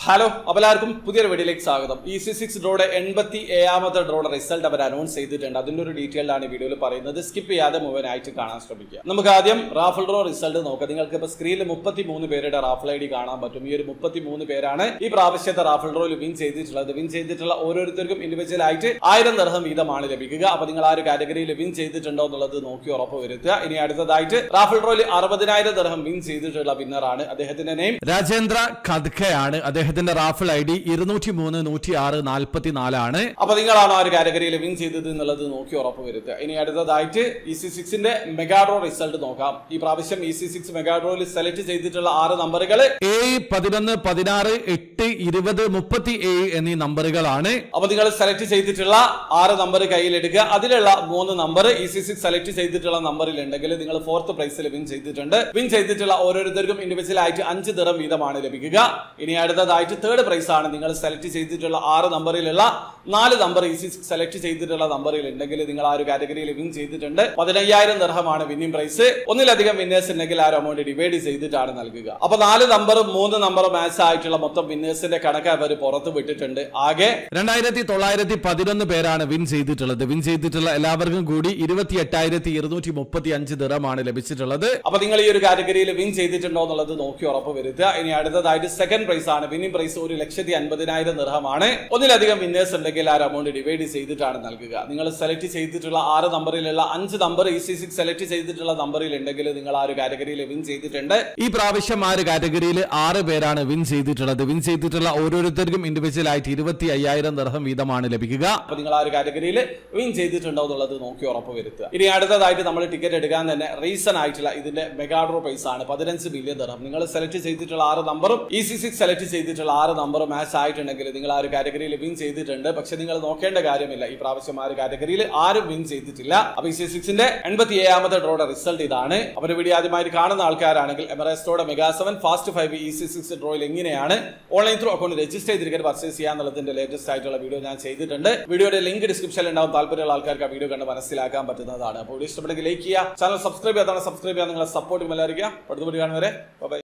hello അപ്പോൾ എല്ലാവർക്കും പുതിയൊരു വീഡിയോയിലേക്ക് സ്വാഗതം ഇ സി സിക്സ് ഡ്രോയുടെ എൺപത്തി ഏഴാമത്തെ ഡ്രോയുടെ റിസൾട്ട് അവർ അനൗൺസ് ചെയ്തിട്ടുണ്ട് അതിന്റെ ഒരു ഡീറ്റെയിൽ ആണ് ഈ വീഡിയോയിൽ പറയുന്നത് സ്കിപ്പ് ചെയ്യാതെ മുഴുവനായിട്ട് കാണാൻ ശ്രമിക്കുക നമുക്ക് ആദ്യം റാഫിൾ ഡ്രോ റിസൾട്ട് നോക്കാം നിങ്ങൾക്ക് ഇപ്പോൾ സ്ക്രീനിൽ മുപ്പത്തി മൂന്ന് പേരുടെ റാഫിൾ ഐ ഡി കാണാൻ പറ്റും ഈ ഒരു മുപ്പത്തി മൂന്ന് പേരാണ് ഈ പ്രാവശ്യത്തെ റാഫിൾ ഡ്രോയിൽ വിൻ ചെയ്തിട്ടുള്ളത് വിൻ ചെയ്തിട്ടുള്ള ഓരോരുത്തർക്കും ഇൻഡിവിജ്വൽ ആയിട്ട് ആയിരം ദർഹം വീതമാണ് ലഭിക്കുക അപ്പൊ നിങ്ങൾ ആ ഒരു കാറ്റഗറിയിൽ വിൻ ചെയ്തിട്ടുണ്ടോ എന്നുള്ളത് നോക്കി ഉറപ്പ് വരുത്തുക ഇനി അടുത്തതായിട്ട് റാഫിൾ ഡ്രോയിൽ അറുപതിനായിരം ദർഹം വിൻ ചെയ്തിട്ടുള്ള വിന്നറാണ് അദ്ദേഹത്തിന്റെ നെയിം രാജേന്ദ്ര കദ്ഖയാണ് അദ്ദേഹത്തിന്റെ റാഫിൾ ഐ ഡി ഇരുന്നൂറ്റി മൂന്ന് നൂറ്റി ആറ് നാൽപ്പത്തി നാലാണ് അപ്പൊ നിങ്ങളാണ് ആ ഒരു കാറ്റഗറിയിൽ വിൻ ചെയ്തത് എന്നുള്ളത് നോക്കി ഉറപ്പ് വരുത്തുക ഇനി അടുത്തതായിട്ട് ഇ സി സിക്സിന്റെ മെഗാഡ്രോ റിസൾട്ട് നോക്കാം ഈ പ്രാവശ്യം ഇ സി സിക്സ് മെഗാഡ്രോയിൽ സെലക്ട് ചെയ്തിട്ടുള്ള ആറ് നമ്പറുകൾ ഏഴ് പതിനൊന്ന് പതിനാറ് എട്ട് ഇരുപത് മുപ്പത്തി ഏഴ് എന്നീ നമ്പറുകളാണ് അപ്പൊ നിങ്ങൾ സെലക്ട് ചെയ്തിട്ടുള്ള ആറ് നമ്പർ കയ്യിലെടുക്കുക അതിലുള്ള മൂന്ന് number easy six select ചെയ്തിട്ടുള്ള നമ്പറിൽ ഉണ്ടെങ്കിൽ നിങ്ങൾ ഫോർത്ത് പ്രൈസിൽ വിൻ ചെയ്തിട്ടുണ്ട് വിൻ ചെയ്തിട്ടുള്ള ഓരോരുത്തർക്കും ഇൻഡിവിജ്വൽ ആയിട്ട് അഞ്ച് ദിറം വീതമാണ് ലഭിക്കുക ഇനി അടുത്തതായിട്ട് തേർഡ് പ്രൈസ് ആണ് നിങ്ങൾ സെലക്ട് ചെയ്തിട്ടുള്ള ആറ് നമ്പറിലുള്ള നാല് number easy six select ചെയ്തിട്ടുള്ള നമ്പറിൽ ഉണ്ടെങ്കിൽ നിങ്ങൾ ആ ഒരു കാറ്റഗറിയിൽ വിൻ ചെയ്തിട്ടുണ്ട് പതിനയ്യായിരം ദർഹമാണ് വിന്നിംഗ് പ്രൈസ് ഒന്നിലധികം വിന്നേഴ്സ് ഉണ്ടെങ്കിൽ ആ ഒരു എമൗണ്ട് ഡിവൈഡ് ചെയ്തിട്ടാണ് നൽകുക അപ്പൊ നാല് നമ്പറും മൂന്ന് നമ്പറും മാച്ച് ആയിട്ടുള്ള മൊത്തം വിന്നേഴ്സിന്റെ കണക്ക് അവർ പുറത്ത് വിട്ടിട്ടുണ്ട് ആകെ രണ്ടായിരത്തി തൊള്ളായിരത്തി പതിനൊന്ന് പേരാണ് വിൻ ചെയ്തിട്ടുള്ളത് വിൻ ചെയ്തിട്ടുള്ള എല്ലാവർക്കും കൂടി ഇരുപത്തി എട്ടായിരത്തി ഇരുന്നൂറ്റി മുപ്പത്തി അഞ്ച് ദിറമാണ് ലഭിച്ചിട്ടുള്ളത് അപ്പൊ നിങ്ങൾ ഈ ഒരു കാറ്റഗറിയിൽ വിൻ ചെയ്തിട്ടുണ്ടോ എന്നുള്ളത് നോക്കി ഉറപ്പ് വരുത്തുക ഇനി അടുത്തതായിട്ട് സെക്കൻഡ് പ്രൈസ് ആണ് വിന്നിംഗ് പ്രൈസ് ഒരു ലക്ഷത്തി അൻപതിനായിരം നിർഹമാണ് ഒന്നിലധികം വിന്നേഴ്സ് ഉണ്ടെങ്കിൽ ആ ഒരു എമൗണ്ട് ഡിവൈഡ് ചെയ്തിട്ടാണ് നൽകുക നിങ്ങൾ സെലക്ട് ചെയ്തിട്ടുള്ള ആറ് നമ്പറിലുള്ള അഞ്ച് number easy six select ചെയ്തിട്ടുള്ള നമ്പറിൽ ഉണ്ടെങ്കിൽ നിങ്ങൾ ആ ഒരു കാറ്റഗറിയിൽ വിൻ ചെയ്തിട്ടുണ്ട് ഈ പ്രാവശ്യം ആ ഒരു കാറ്റഗറിയിൽ ആറ് പേരാണ് വിൻ ചെയ്തിട്ടുള്ളത് വിൻ ചെയ്തിട്ടുള്ള ഓരോരുത്തർക്കും ഇൻഡിവിജ്വൽ ആയിട്ട് ഇരുപത്തി അയ്യായിരം ദർഹം വീതമാണ് ലഭിക്കുക അപ്പൊ നിങ്ങൾ ആ ഒരു കാറ്റഗറിയിൽ വിൻ ചെയ്തിട്ടുണ്ടോ എന്നുള്ളത് നോക്കി ഉറപ്പ് വരുത്തുക ഇനി അടുത്തതായിട്ട് നമ്മൾ ടിക്കറ്റ് എടുക്കാൻ തന്നെ റീസൺ ആയിട്ടുള്ള ഇതിന്റെ മെഗാഡ്രോ പ്രൈസ് ആണ് പതിനഞ്ച് ബില്യൺ ദർഹം നിങ്ങൾ സെലക്ട് ചെയ്തിട്ടുള്ള ആറ് നമ്പറും ഇ സി സിക്സ് സെലക്ട് ചെയ്തിട്ടുള്ള ആറ് നമ്പറും മാച്ച് ആയിട്ടുണ്ടെങ്കിൽ നിങ്ങൾ ആ ഒരു കാറ്റഗറിയിൽ വിൻ ചെയ്തിട്ടുണ്ട് പക്ഷെ നിങ്ങൾ നോക്കേണ്ട കാര്യമില്ല ഈ പ്രാവശ്യം ആ ഒരു കാറ്റഗറിയിൽ ആരും വിൻ ചെയ്തിട്ടില്ല അപ്പൊ ഇ സി സിക്സിന്റെ എൺപത്തി ഏഴാമത്തെ ഡ്രോയുടെ റിസൾട്ട് ഇതാണ് അപ്പൊ വീഡിയോ ആദ്യമായിട്ട് കാണുന്ന ആൾക്കാരാണെങ്കിൽ എമറേസ്റ്റോടെ mega seven fast five easy six ഡ്രോയിൽ എങ്ങനെയാണ് ഓൺലൈൻ ത്രൂ അക്കൗണ്ട് രജിസ്റ്റർ ചെയ്തിരിക്കാൻ പർച്ചേസ് ചെയ്യാന്നുള്ളതിന്റെ ലേറ്റസ്റ്റ് ആയിട്ടുള്ള വീഡിയോ ഞാൻ ചെയ്തിട്ടുണ്ട് വീഡിയോയുടെ ലിങ്ക് ഡിസ്ക്രിപ്ഷനിൽ ഉണ്ടാവും താല്പര്യമുള്ള ആൾക്കാർക്ക് ആ വീഡിയോ കണ്ട് മനസ്സിലാക്കാൻ പറ്റുന്നതാണ് അപ്പോൾ വീഡിയോ ഇഷ്ടപ്പെട്ടെങ്കിൽ ലൈക്ക് ചെയ്യുക ചാനൽ സബ്സ്ക്രൈബ് ചെയ്യാതാണ് സബ്സ്ക്രൈബ് ചെയ്യാൻ നിങ്ങളെ സപ്പോർട്ട് മല്ലായിരിക്കുക അടുത്ത വീഡിയോ കാണുന്നവരെ ബൈ